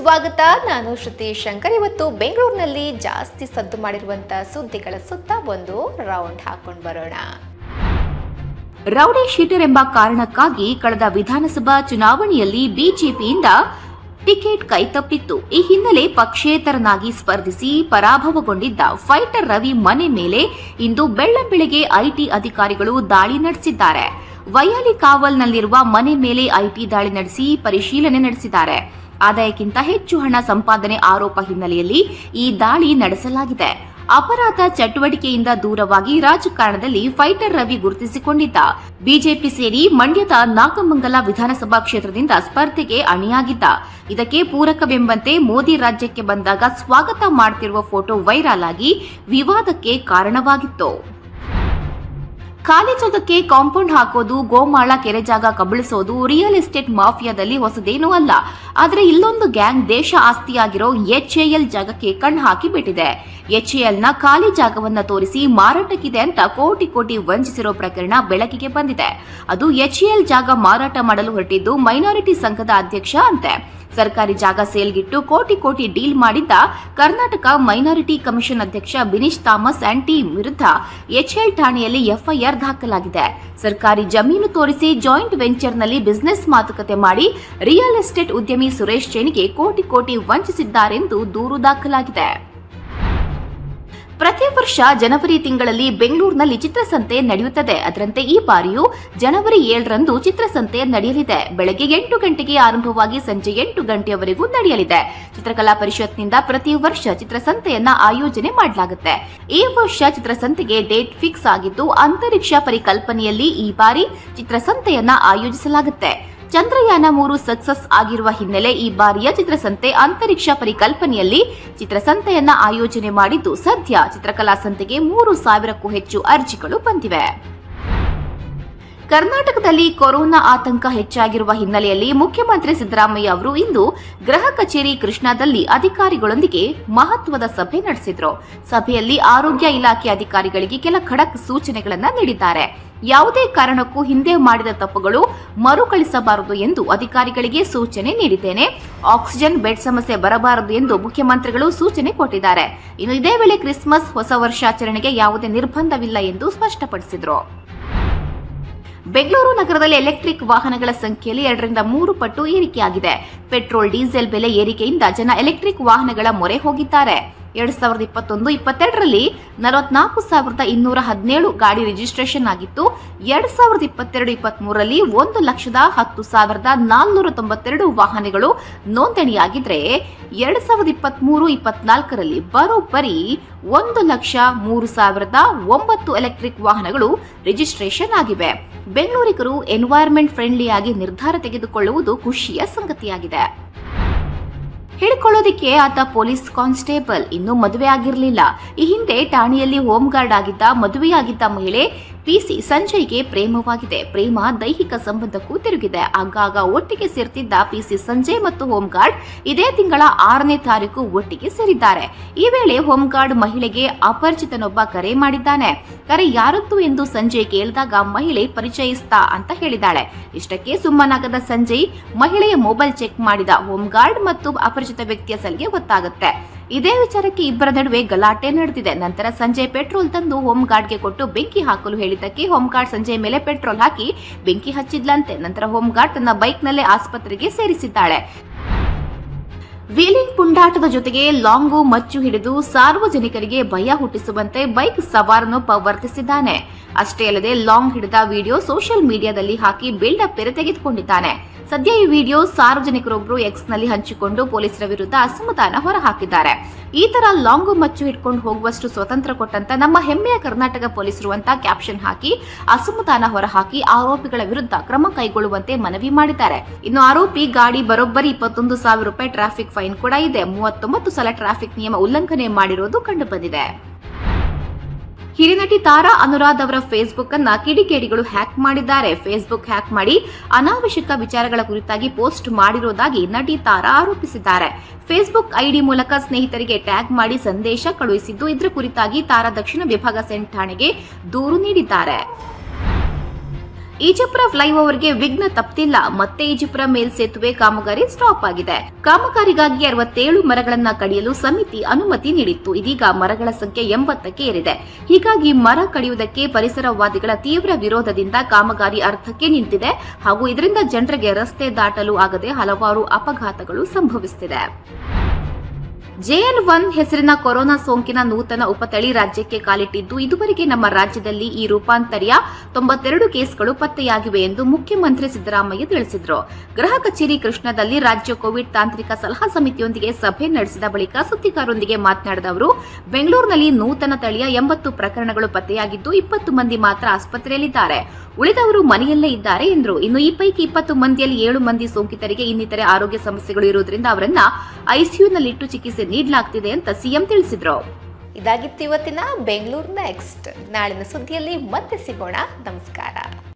ಸ್ವಾಗತ ನಾನು ಶ್ರುತಿ ಶಂಕರ್ ಇವತ್ತು ಬೆಂಗಳೂರಿನಲ್ಲಿ ಜಾಸ್ತಿ ಸದ್ದು ಮಾಡಿರುವಂತ ಸುದ್ದಿಗಳ ಸುತ್ತ ಒಂದು ರೌಂಡ್ ಹಾಕೊಂಡು ಬರೋಣ ರೌಡಿ ಶೀಟರ್ ಎಂಬ ಕಾರಣಕ್ಕಾಗಿ ಕಳೆದ ವಿಧಾನಸಭಾ ಚುನಾವಣೆಯಲ್ಲಿ ಬಿಜೆಪಿಯಿಂದ ಟಿಕೆಟ್ ಕೈತಪ್ಪಿತ್ತು ಈ ಹಿನ್ನೆಲೆ ಪಕ್ಷೇತರನಾಗಿ ಸ್ಪರ್ಧಿಸಿ ಪರಾಭವಗೊಂಡಿದ್ದ ಫೈಟರ್ ರವಿ ಮನೆ ಮೇಲೆ ಇಂದು ಬೆಳ್ಳಂಬೆಳಗ್ಗೆ ಐಟಿ ಅಧಿಕಾರಿಗಳು ದಾಳಿ ನಡೆಸಿದ್ದಾರೆ ವಯಾಲಿ ಕಾವಲ್ನಲ್ಲಿರುವ ಮನೆ ಮೇಲೆ ಐಟಿ ದಾಳಿ ನಡೆಸಿ ಪರಿಶೀಲನೆ ನಡೆಸಿದ್ದಾರೆ ಆದಾಯಕ್ಕಿಂತ ಹೆಚ್ಚು ಹಣ ಸಂಪಾದನೆ ಆರೋಪ ಹಿನ್ನೆಲೆಯಲ್ಲಿ ಈ ದಾಳಿ ನಡೆಸಲಾಗಿದೆ ಅಪರಾಧ ಚಟುವಟಿಕೆಯಿಂದ ದೂರವಾಗಿ ರಾಜಕಾರಣದಲ್ಲಿ ಫೈಟರ್ ರವಿ ಗುರುತಿಸಿಕೊಂಡಿದ್ದ ಬಿಜೆಪಿ ಸೇರಿ ಮಂಡ್ಯದ ನಾಗಮಂಗಲ ವಿಧಾನಸಭಾ ಕ್ಷೇತ್ರದಿಂದ ಸ್ಪರ್ಧೆಗೆ ಅಣಿಯಾಗಿದ್ದ ಇದಕ್ಕೆ ಪೂರಕವೆಂಬಂತೆ ಮೋದಿ ರಾಜ್ಯಕ್ಕೆ ಬಂದಾಗ ಸ್ವಾಗತ ಮಾಡುತ್ತಿರುವ ಫೋಟೋ ವೈರಲ್ ಆಗಿ ವಿವಾದಕ್ಕೆ ಕಾರಣವಾಗಿತ್ತು ಖಾಲಿ ಜಾಗಕ್ಕೆ ಕಾಂಪೌಂಡ್ ಹಾಕೋದು ಗೋಮಾಳ ಕೆರೆ ಜಾಗ ಕಬಳಿಸೋದು ರಿಯಲ್ ಎಸ್ಟೇಟ್ ಮಾಫಿಯಾದಲ್ಲಿ ಹೊಸದೇನೂ ಅಲ್ಲ ಆದರೆ ಇಲ್ಲೊಂದು ಗ್ಯಾಂಗ್ ದೇಶ ಆಸ್ತಿಯಾಗಿರೋ ಎಚ್ಎಎಲ್ ಜಾಗಕ್ಕೆ ಕಣ್ಣು ಹಾಕಿ ಬಿಟ್ಟಿದೆ ಎಚ್ಎಎಲ್ನ ಖಾಲಿ ಜಾಗವನ್ನ ತೋರಿಸಿ ಮಾರಾಟಕ್ಕಿದೆ ಅಂತ ಕೋಟಿ ಕೋಟಿ ವಂಚಿಸಿರೋ ಪ್ರಕರಣ ಬೆಳಕಿಗೆ ಬಂದಿದೆ ಅದು ಎಚ್ಎಎಲ್ ಜಾಗ ಮಾರಾಟ ಮಾಡಲು ಹೊರಟಿದ್ದು ಮೈನಾರಿಟಿ ಸಂಘದ ಅಧ್ಯಕ್ಷ ಅಂತೆ ಸರ್ಕಾರಿ ಜಾಗ ಸೇಲ್ಗಿಟ್ಟು ಕೋಟಿ ಕೋಟಿ ಡೀಲ್ ಮಾಡಿದ್ದ ಕರ್ನಾಟಕ ಮೈನಾರಿಟಿ ಕಮಿಷನ್ ಅಧ್ಯಕ್ಷ ಬಿನೀಶ್ ಥಾಮಸ್ ಅಂಡ್ ಟೀಮ್ ವಿರುದ್ಧ ಎಚ್ಎಲ್ ಠಾಣೆಯಲ್ಲಿ ಎಫ್ಐಆರ್ ದಾಖಲಾಗಿದೆ ಸರ್ಕಾರಿ ಜಮೀನು ತೋರಿಸಿ ಜಾಯಿಂಟ್ ವೆಂಚರ್ನಲ್ಲಿ ಬಿಸಿನೆಸ್ ಮಾತುಕತೆ ಮಾಡಿ ರಿಯಲ್ ಎಸ್ಟೇಟ್ ಉದ್ಯಮಿ ಸುರೇಶ್ ಜೈನ್ಗೆ ಕೋಟಿ ಕೋಟಿ ವಂಚಿಸಿದ್ದಾರೆಂದು ದೂರು ದಾಖಲಾಗಿದೆ ಪ್ರತಿ ವರ್ಷ ಜನವರಿ ತಿಂಗಳಲ್ಲಿ ಬೆಂಗಳೂರಿನಲ್ಲಿ ಚಿತ್ರಸಂತೆ ನಡೆಯುತ್ತದೆ ಅದರಂತೆ ಈ ಬಾರಿಯೂ ಜನವರಿ ಏಳರಂದು ಚಿತ್ರಸಂತೆ ನಡೆಯಲಿದೆ ಬೆಳಗ್ಗೆ ಎಂಟು ಗಂಟೆಗೆ ಆರಂಭವಾಗಿ ಸಂಜೆ ಎಂಟು ಗಂಟೆಯವರೆಗೂ ನಡೆಯಲಿದೆ ಚಿತ್ರಕಲಾ ಪರಿಷತ್ನಿಂದ ಪ್ರತಿ ವರ್ಷ ಚಿತ್ರಸಂತೆಯನ್ನ ಆಯೋಜನೆ ಮಾಡಲಾಗುತ್ತೆ ಈ ವರ್ಷ ಚಿತ್ರಸಂತೆಗೆ ಡೇಟ್ ಫಿಕ್ಸ್ ಆಗಿದ್ದು ಅಂತರಿಕ್ಷ ಪರಿಕಲ್ಪನೆಯಲ್ಲಿ ಈ ಬಾರಿ ಚಿತ್ರಸಂತೆಯನ್ನ ಆಯೋಜಿಸಲಾಗುತ್ತೆ ಚಂದ್ರಯಾನ ಮೂರು ಸಕ್ಸಸ್ ಆಗಿರುವ ಹಿನ್ನೆಲೆ ಈ ಬಾರಿಯ ಚಿತ್ರಸಂತೆ ಅಂತರಿಕ್ಷ ಪರಿಕಲ್ಪನೆಯಲ್ಲಿ ಚಿತ್ರಸಂತೆಯನ್ನ ಆಯೋಜನೆ ಮಾಡಿದ್ದು ಸದ್ಯ ಚಿತ್ರಕಲಾ ಸಂತೆಗೆ ಮೂರು ಸಾವಿರಕ್ಕೂ ಹೆಚ್ಚು ಅರ್ಜಿಗಳು ಬಂದಿವೆ ಕರ್ನಾಟಕದಲ್ಲಿ ಕೊರೋನಾ ಆತಂಕ ಹೆಚ್ಚಾಗಿರುವ ಹಿನ್ನೆಲೆಯಲ್ಲಿ ಮುಖ್ಯಮಂತ್ರಿ ಸಿದ್ದರಾಮಯ್ಯ ಅವರು ಇಂದು ಗೃಹ ಕಚೇರಿ ಕೃಷ್ಣಾದಲ್ಲಿ ಅಧಿಕಾರಿಗಳೊಂದಿಗೆ ಮಹತ್ವದ ಸಭೆ ನಡೆಸಿದ್ರು ಸಭೆಯಲ್ಲಿ ಆರೋಗ್ಯ ಇಲಾಖೆ ಅಧಿಕಾರಿಗಳಿಗೆ ಕೆಲ ಖಡಕ್ ಸೂಚನೆಗಳನ್ನು ನೀಡಿದ್ದಾರೆ ಯಾವುದೇ ಕಾರಣಕ್ಕೂ ಹಿಂದೆ ಮಾಡಿದ ತಪ್ಪುಗಳು ಮರುಕಳಿಸಬಾರದು ಎಂದು ಅಧಿಕಾರಿಗಳಿಗೆ ಸೂಚನೆ ನೀಡಿದ್ದೇನೆ ಆಕ್ಸಿಜನ್ ಬೆಡ್ ಸಮಸ್ಯೆ ಬರಬಾರದು ಎಂದು ಮುಖ್ಯಮಂತ್ರಿಗಳು ಸೂಚನೆ ಕೊಟ್ಟಿದ್ದಾರೆ ಇನ್ನು ಇದೇ ವೇಳೆ ಕ್ರಿಸ್ಮಸ್ ಹೊಸ ವರ್ಷಾಚರಣೆಗೆ ಯಾವುದೇ ನಿರ್ಬಂಧವಿಲ್ಲ ಎಂದು ಸ್ಪಷ್ಟಪಡಿಸಿದರು ಬೆಂಗಳೂರು ನಗರದಲ್ಲಿ ಎಲೆಕ್ಟ್ರಿಕ್ ವಾಹನಗಳ ಸಂಖ್ಯೆಯಲ್ಲಿ ಎರಡರಿಂದ ಮೂರು ಪಟ್ಟು ಏರಿಕೆಯಾಗಿದೆ ಪೆಟ್ರೋಲ್ ಡೀಸೆಲ್ ಬೆಲೆ ಏರಿಕೆಯಿಂದ ಜನ ಎಲೆಕ್ಟ್ರಿಕ್ ವಾಹನಗಳ ಮೊರೆ ಹೋಗಿದ್ದಾರೆ ಎರಡ್ ಸಾವಿರದ ಇಪ್ಪತ್ತೊಂದು ಇಪ್ಪತ್ತೆರಡರಲ್ಲಿ ನಲವತ್ನಾಲ್ಕು ಸಾವಿರದ ಇನ್ನೂರ ಹದಿನೇಳು ಗಾಡಿ ರಿಜಿಸ್ಟ್ರೇಷನ್ ಆಗಿತ್ತು ಎರಡ್ ಸಾವಿರದ ಇಪ್ಪತ್ತೆರಡು ಇಪ್ಪತ್ಮೂರರಲ್ಲಿ ಒಂದು ಲಕ್ಷದ ಹತ್ತು ಸಾವಿರದ ನಾಲ್ನೂರ ತೊಂಬತ್ತೆರಡು ವಾಹನಗಳು ನೋಂದಣಿಯಾಗಿದ್ರೆ ಎರಡ್ ಸಾವಿರದ ಇಪ್ಪತ್ಮೂರು ಇಪ್ಪತ್ನಾಲ್ಕರಲ್ಲಿ ಬರೋಬ್ಬರಿ ಒಂದು ಲಕ್ಷ ಮೂರು ಸಾವಿರದ ಒಂಬತ್ತು ಎಲೆಕ್ಟ್ರಿಕ್ ವಾಹನಗಳು ರಿಜಿಸ್ಟ್ರೇಷನ್ ಆಗಿವೆ ಬೆಂಗಳೂರಿಗರು ಎನ್ವೈರ್ಮೆಂಟ್ ಫ್ರೆಂಡ್ಲಿಯಾಗಿ ನಿರ್ಧಾರ ತೆಗೆದುಕೊಳ್ಳುವುದು ಖುಷಿಯ ಸಂಗತಿಯಾಗಿದೆ ಹೇಳಿಕೊಳ್ಳೋದಿಕ್ಕೆ ಆತ ಪೊಲೀಸ್ ಕಾನ್ಸ್ಟೇಬಲ್ ಇನ್ನೂ ಮದುವೆ ಆಗಿರಲಿಲ್ಲ ಈ ಹಿಂದೆ ಠಾಣೆಯಲ್ಲಿ ಹೋಮ್ ಗಾರ್ಡ್ ಆಗಿದ್ದ ಮದುವೆಯಾಗಿದ್ದ ಮಹಿಳೆ ಪಿಸಿ ಸಂಜಯ್ಗೆ ಪ್ರೇಮವಾಗಿದೆ ಪ್ರೇಮ ದೈಹಿಕ ಸಂಬಂಧಕ್ಕೂ ತಿರುಗಿದೆ ಆಗಾಗ ಒಟ್ಟಿಗೆ ಸೇರ್ತಿದ್ದ ಪಿಸಿ ಸಂಜಯ್ ಮತ್ತು ಹೋಮ್ ಗಾರ್ಡ್ ಇದೇ ತಿಂಗಳ ಆರನೇ ತಾರೀಕು ಒಟ್ಟಿಗೆ ಸೇರಿದ್ದಾರೆ ಈ ವೇಳೆ ಹೋಮ್ ಗಾರ್ಡ್ ಮಹಿಳೆಗೆ ಅಪರಿಚಿತನೊಬ್ಬ ಕರೆ ಮಾಡಿದ್ದಾನೆ ಕರೆ ಯಾರದ್ದು ಎಂದು ಸಂಜಯ್ ಕೇಳಿದಾಗ ಮಹಿಳೆ ಪರಿಚಯಿಸ್ತಾ ಅಂತ ಹೇಳಿದಾಳೆ ಇಷ್ಟಕ್ಕೆ ಸುಮ್ಮನಾಗದ ಸಂಜಯ್ ಮಹಿಳೆಯ ಮೊಬೈಲ್ ಚೆಕ್ ಮಾಡಿದ ಹೋಮ್ ಗಾರ್ಡ್ ಮತ್ತು ಅಪರಿಚಿತ ವ್ಯಕ್ತಿಯ ಸಲಿಗೆ ಗೊತ್ತಾಗುತ್ತೆ ಇದೇ ವಿಚಾರಕ್ಕೆ ಇಬ್ಬರ ನಡುವೆ ಗಲಾಟೆ ನಡೆದಿದೆ ನಂತರ ಸಂಜಯ್ ಪೆಟ್ರೋಲ್ ತಂದು ಹೋಮ್ ಗಾರ್ಡ್ಗೆ ಕೊಟ್ಟು ಬೆಂಕಿ ಹಾಕಲು ಹೇಳಿದ್ದಕ್ಕೆ ಹೋಮ್ ಗಾರ್ಡ್ ಸಂಜಯ್ ಮೇಲೆ ಪೆಟ್ರೋಲ್ ಹಾಕಿ ಬೆಂಕಿ ಹಚ್ಚಿದ್ಲಂತೆ ನಂತರ ಹೋಮ್ ಗಾರ್ಡ್ ತನ್ನ ಬೈಕ್ನಲ್ಲೇ ಆಸ್ಪತ್ರೆಗೆ ಸೇರಿಸಿದ್ದಾಳೆ ವೀಲಿಂಗ್ ಪುಂಡಾಟದ ಜೊತೆಗೆ ಲಾಂಗು ಮಚ್ಚು ಹಿಡಿದು ಸಾರ್ವಜನಿಕರಿಗೆ ಭಯ ಹುಟ್ಟಿಸುವಂತೆ ಬೈಕ್ ಸವಾರನೊಬ್ಬ ವರ್ತಿಸಿದ್ದಾನೆ ಅಷ್ಟೇ ಅಲ್ಲದೆ ಲಾಂಗ್ ಹಿಡಿದ ವಿಡಿಯೋ ಸೋಷಿಯಲ್ ಮೀಡಿಯಾದಲ್ಲಿ ಹಾಕಿ ಬಿಲ್ಡಪ್ ಬೇರೆ ತೆಗೆದುಕೊಂಡಿದ್ದಾನೆ ಸದ್ಯ ಈ ವಿಡಿಯೋ ಸಾರ್ವಜನಿಕರೊಬ್ಬರು ಎಕ್ಸ್ ನಲ್ಲಿ ಹಂಚಿಕೊಂಡು ಪೊಲೀಸರ ವಿರುದ್ಧ ಅಸಮಾಧಾನ ಹೊರಹಾಕಿದ್ದಾರೆ ಈ ತರ ಲಾಂಗು ಮಚ್ಚು ಹಿಡ್ಕೊಂಡು ಹೋಗುವಷ್ಟು ಸ್ವತಂತ್ರ ಕೊಟ್ಟಂತ ನಮ್ಮ ಹೆಮ್ಮೆಯ ಕರ್ನಾಟಕ ಪೊಲೀಸರು ಅಂತ ಕ್ಯಾಪ್ಷನ್ ಹಾಕಿ ಅಸಮಾಧಾನ ಹೊರಹಾಕಿ ಆರೋಪಿಗಳ ವಿರುದ್ಧ ಕ್ರಮ ಕೈಗೊಳ್ಳುವಂತೆ ಮನವಿ ಮಾಡಿದ್ದಾರೆ ಇನ್ನು ಆರೋಪಿ ಗಾಡಿ ಬರೋಬ್ಬರಿ ಇಪ್ಪತ್ತೊಂದು ಸಾವಿರ ರೂಪಾಯಿ ಟ್ರಾಫಿಕ್ ಫೈನ್ ಕೂಡ ಇದೆ ಮೂವತ್ತೊಂಬತ್ತು ಸಲ ಟ್ರಾಫಿಕ್ ನಿಯಮ ಉಲ್ಲಂಘನೆ ಮಾಡಿರೋದು ಕಂಡುಬಂದಿದೆ ಹಿರಿನಟಿ ತಾರಾ ಅನುರಾಧ್ ಅವರ ಫೇಸ್ಬುಕ್ ಅನ್ನ ಕಿಡಿಗೇಡಿಗಳು ಹ್ಯಾಕ್ ಮಾಡಿದ್ದಾರೆ ಫೇಸ್ಬುಕ್ ಹ್ಯಾಕ್ ಮಾಡಿ ಅನಾವಶ್ಯಕ ವಿಚಾರಗಳ ಕುರಿತಾಗಿ ಪೋಸ್ಟ್ ಮಾಡಿರೋದಾಗಿ ನಟಿ ತಾರಾ ಆರೋಪಿಸಿದ್ದಾರೆ ಫೇಸ್ಬುಕ್ ಐಡಿ ಮೂಲಕ ಸ್ನೇಹಿತರಿಗೆ ಟ್ಯಾಗ್ ಮಾಡಿ ಸಂದೇಶ ಕಳುಹಿಸಿದ್ದು ಇದರ ಕುರಿತಾಗಿ ತಾರಾ ದಕ್ಷಿಣ ವಿಭಾಗ ಸೆಂಟ್ ಠಾಣೆಗೆ ದೂರು ನೀಡಿದ್ದಾರೆ ಈಜಿಪುರ ಫ್ಲೈಓವರ್ಗೆ ವಿಘ್ನ ತಪ್ಪಿಲ್ಲ ಮತ್ತೆ ಈಜಿಪುರ ಮೇಲ್ಸೇತುವೆ ಕಾಮಗಾರಿ ಸ್ಟಾಪ್ ಆಗಿದೆ ಕಾಮಗಾರಿಗಾಗಿ ಅರವತ್ತೇಳು ಮರಗಳನ್ನ ಕಡಿಯಲು ಸಮಿತಿ ಅನುಮತಿ ನೀಡಿತ್ತು ಇದೀಗ ಮರಗಳ ಸಂಖ್ಯೆ ಎಂಬತ್ತಕ್ಕೆ ಏರಿದೆ ಹೀಗಾಗಿ ಮರ ಕಡಿಯುವುದಕ್ಕೆ ಪರಿಸರವಾದಿಗಳ ತೀವ್ರ ವಿರೋಧದಿಂದ ಕಾಮಗಾರಿ ಅರ್ಧಕ್ಕೆ ನಿಂತಿದೆ ಹಾಗೂ ಇದರಿಂದ ಜನರಿಗೆ ರಸ್ತೆ ದಾಟಲು ಆಗದೆ ಹಲವಾರು ಅಪಘಾತಗಳು ಸಂಭವಿಸುತ್ತಿದೆ ಜೆಎಲ್ ಒನ್ ಹೆಸರಿನ ಕೊರೋನಾ ಸೋಂಕಿನ ನೂತನ ಉಪತಳಿ ರಾಜ್ಯಕ್ಕೆ ಕಾಲಿಟ್ಟಿದ್ದು ಇದುವರೆಗೆ ನಮ್ಮ ರಾಜ್ಯದಲ್ಲಿ ಈ ರೂಪಾಂತರಿಯ ತೊಂಬತ್ತೆರಡು ಕೇಸ್ಗಳು ಪತ್ತೆಯಾಗಿವೆ ಎಂದು ಮುಖ್ಯಮಂತ್ರಿ ಸಿದ್ದರಾಮಯ್ಯ ತಿಳಿಸಿದರು ಗೃಹ ಕಚೇರಿ ಕೃಷ್ಣದಲ್ಲಿ ರಾಜ್ಯ ಕೋವಿಡ್ ತಾಂತ್ರಿಕ ಸಲಹಾ ಸಮಿತಿಯೊಂದಿಗೆ ಸಭೆ ನಡೆಸಿದ ಬಳಿಕ ಸುದ್ದಿಗಾರರೊಂದಿಗೆ ಮಾತನಾಡಿದ ಅವರು ಬೆಂಗಳೂರಿನಲ್ಲಿ ನೂತನ ತಳಿಯ ಎಂಬತ್ತು ಪ್ರಕರಣಗಳು ಪತ್ತೆಯಾಗಿದ್ದು ಇಪ್ಪತ್ತು ಮಂದಿ ಮಾತ್ರ ಆಸ್ಪತ್ರೆಯಲ್ಲಿದ್ದಾರೆ ಉಳಿದವರು ಮನೆಯಲ್ಲೇ ಇದ್ದಾರೆ ಎಂದರು ಇನ್ನು ಈ ಪೈಕಿ ಇಪ್ಪತ್ತು ಮಂದಿಯಲ್ಲಿ ಏಳು ಮಂದಿ ಸೋಂಕಿತರಿಗೆ ಇನ್ನಿತರೆ ಆರೋಗ್ಯ ಸಮಸ್ಯೆಗಳು ಇರುವುದರಿಂದ ಅವರನ್ನ ಐಸಿಯುನಲ್ಲಿಟ್ಟು ಚಿಕಿತ್ಸೆ ನೀಡಲಾಗ್ತಿದೆ ಅಂತ ಸಿಎಂ ತಿಳಿಸಿದ್ರು ಇದಾಗಿತ್ತು ಇವತ್ತಿನ ಬೆಂಗಳೂರು ನೆಕ್ಸ್ಟ್ ನಾಳಿನ ಸುದ್ದಿಯಲ್ಲಿ ಮತ್ತೆ ಸಿಗೋಣ ನಮಸ್ಕಾರ